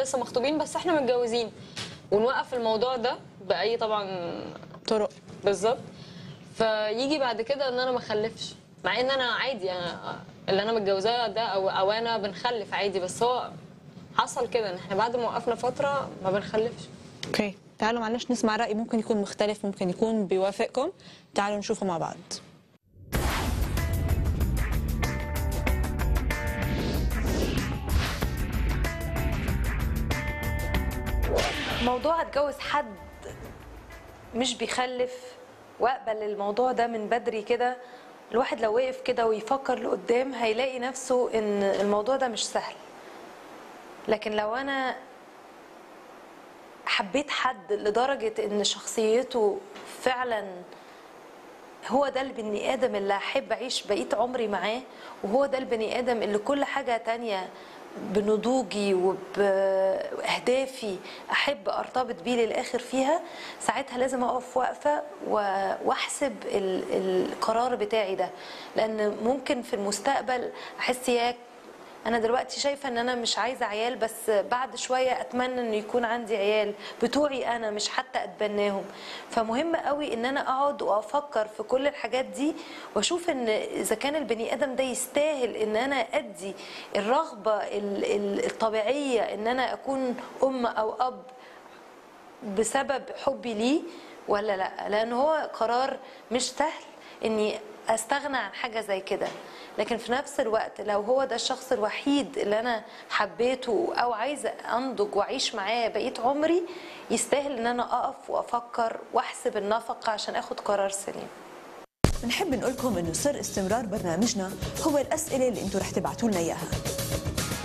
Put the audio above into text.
احنا لسه مخطوبين بس احنا متجوزين ونوقف الموضوع ده باي طبعا طرق بالظبط فيجي بعد كده ان انا ما اخلفش مع ان انا عادي أنا اللي انا متجوزاه ده او او انا بنخلف عادي بس هو حصل كده ان احنا بعد ما وقفنا فتره ما بنخلفش اوكي تعالوا معلش نسمع رأي ممكن يكون مختلف ممكن يكون بيوافقكم تعالوا نشوفه مع بعض موضوع اتجوز حد مش بيخلف واقبل الموضوع ده من بدري كده الواحد لو وقف كده ويفكر لقدام هيلاقي نفسه ان الموضوع ده مش سهل لكن لو انا حبيت حد لدرجة ان شخصيته فعلا هو ده البني ادم اللي احب اعيش بقيه عمري معاه وهو ده البني ادم اللي كل حاجه تانية بنضوجي وباهدافي احب ارتبط بيه للاخر فيها ساعتها لازم اقف واقفه و- واحسب ال- القرار بتاعي ده لان ممكن في المستقبل احس ياك انا دلوقتي شايفه ان انا مش عايزه عيال بس بعد شويه اتمنى ان يكون عندي عيال بتوعي انا مش حتى اتبناهم فمهم قوي ان انا اقعد وافكر في كل الحاجات دي واشوف ان اذا كان البني ادم ده يستاهل ان انا ادي الرغبه ال- ال- الطبيعيه ان انا اكون ام او اب بسبب حبي ليه ولا لا لان هو قرار مش سهل اني استغنى عن حاجه زي كده لكن في نفس الوقت لو هو ده الشخص الوحيد اللي انا حبيته او عايزه انضج واعيش معاه بقيه عمري يستاهل ان انا اقف وافكر واحسب النفقه عشان اخد قرار سليم بنحب نقول لكم انه سر استمرار برنامجنا هو الاسئله اللي انتم رح تبعتوا لنا اياها